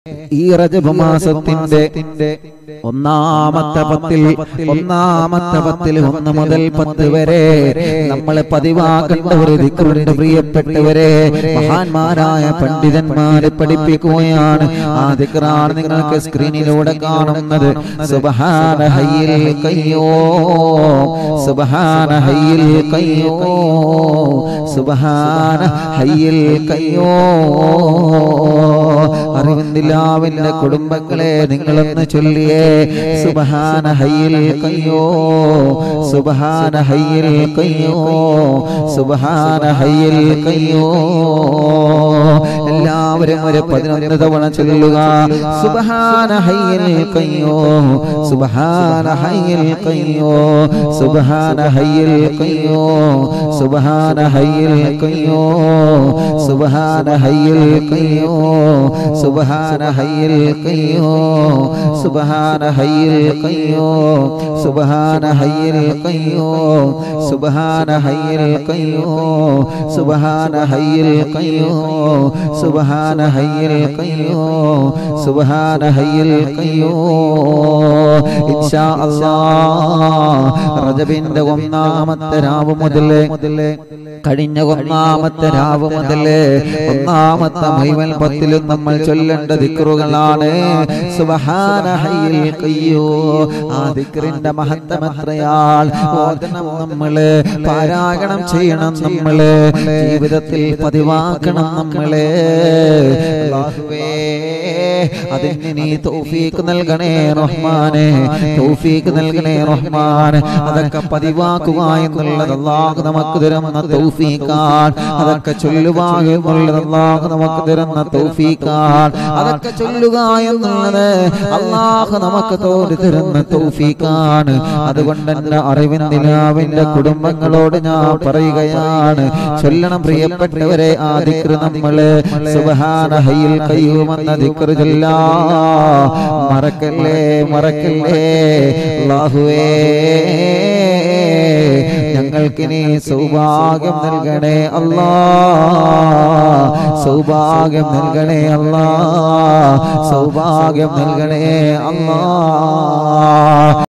ഈ റജബ് മാസത്തിന്റെ ഒന്നാമത്തെ പത്തിൽ ഒന്നാമത്തെ പത്തിൽ ഒന്ന് മുതൽ പത്ത് വരെ നമ്മൾ പതിവാക്കേണ്ട ഒരു ദിക്റുണ്ട് പ്രിയപ്പെട്ടവരെ മഹാന്മാരായ പണ്ഡിതന്മാരെ പഠിപ്പിക്കുകയാണ് ആ ദിക്റാണ് നിങ്ങൾക്ക് സ്ക്രീനിലൂടെ കാണുന്നത് സുബഹാന ഹയ്യിൽ കയ്യോ സുബഹാന ഹയ്യിൽ കയ്യോ സുബഹാന ഹയ്യിൽ കയ്യോ അറിവിന്ദിലാവിന്റെ കുടുംബങ്ങളെ നിങ്ങളൊന്ന് ചൊല്ലിയേ സുബഹാന ഹയ്യിൽ കയ്യോ സുബഹാന ഹയ്യിൽ കയ്യോ സുബഹാന ഹയ്യിൽ കയ്യോ എല്ലാവരും ഒരു പതിനൊന്ന് തവണ ചൊല്ലുക സുബഹാന ഹയ്യിൽ കയ്യോ സുബഹാന ഹയ്യിൽ കയ്യോ സുബഹാന ഹയ്യിൽ കയ്യോ സുബഹാന ഹയ്യിൽ കയ്യോ സുബഹാന ഹയ്യിൽ കയ്യോ സുബഹാന ഹയ്യിൽ കയ്യോ സുബഹാന ഹയ്യിൽ കയ്യോ സുബഹാന ഹയ്യിൽ കയ്യോ സുബഹാന ഹയ്യിൽ കയ്യോ സുബഹാന ഹയ്യിൽ കയ്യോ സുബഹാന ഹയ്യിൽ കയ്യോ സുബഹാന ഹയ്യിൽ കയ്യോ ഇൻഷാ അല്ലാഹ് റജബിന്റെ ഒന്നാമത്തെ രാവ് മുതലേ കഴിഞ്ഞ ഒന്നാമത്തെ രാവ് മുതലേ ഒന്നാമത്തെ മൈവൽ പത്തിലും നമ്മൾ ചൊല്ലേണ്ട ദിക്റുകളാണ് സുബഹാന ഹയ്യിൽ കയ്യോ ആ ദിക്റിന്റെ മഹത്വം എത്രയാൾ ഓതണം നമ്മള് പാരായണം ചെയ്യണം നമ്മള് ജീവിതത്തിൽ പതിവാക്കണം നമ്മള് അല്ലാഹുവേ അതിന് നീ തൗഫീഖ് നൽകണേ റഹ്മാനെ തൗഫീഖ് നൽകണേ റഹ്മാൻ അതൊക്കെ പതിവാക്കുക എന്നുള്ളത് അല്ലാഹു നമുക്ക് തരുന്ന തൗഫീഖാൻ അതൊക്കെ ചൊല്ലുക എന്നുള്ളത് അല്ലാഹു നമുക്ക് തരുന്ന തൗഫീഖാൻ അതൊക്കെ ചൊല്ലുക എന്നുള്ളത് അല്ലാഹു നമുക്ക് തോന്നി തരുന്ന തൗഫീഖാണ് അതുകൊണ്ട് എന്റെ അറിവിൻ നിലാവിന്റെ കുടുംബങ്ങളോട് ഞാൻ പറയുകയാണ് ചൊല്ലണം പ്രിയപ്പെട്ടവരെ ആ ദിക്ർ നമ്മള് സുബ്ഹാന ഹയ്യിൽ കയ്യുമെന്ന ദിക്ർ ചൊല്ലാ മറക്കല്ലേ മറക്കല്ലേ അല്ലാഹുവേ ഞങ്ങൾക്കിനി സൗഭാഗ്യം നൽകണേ അല്ലാ സൗഭാഗ്യം നൽകണേ അല്ലാ സൗഭാഗ്യം നൽകണേ അല്ലാ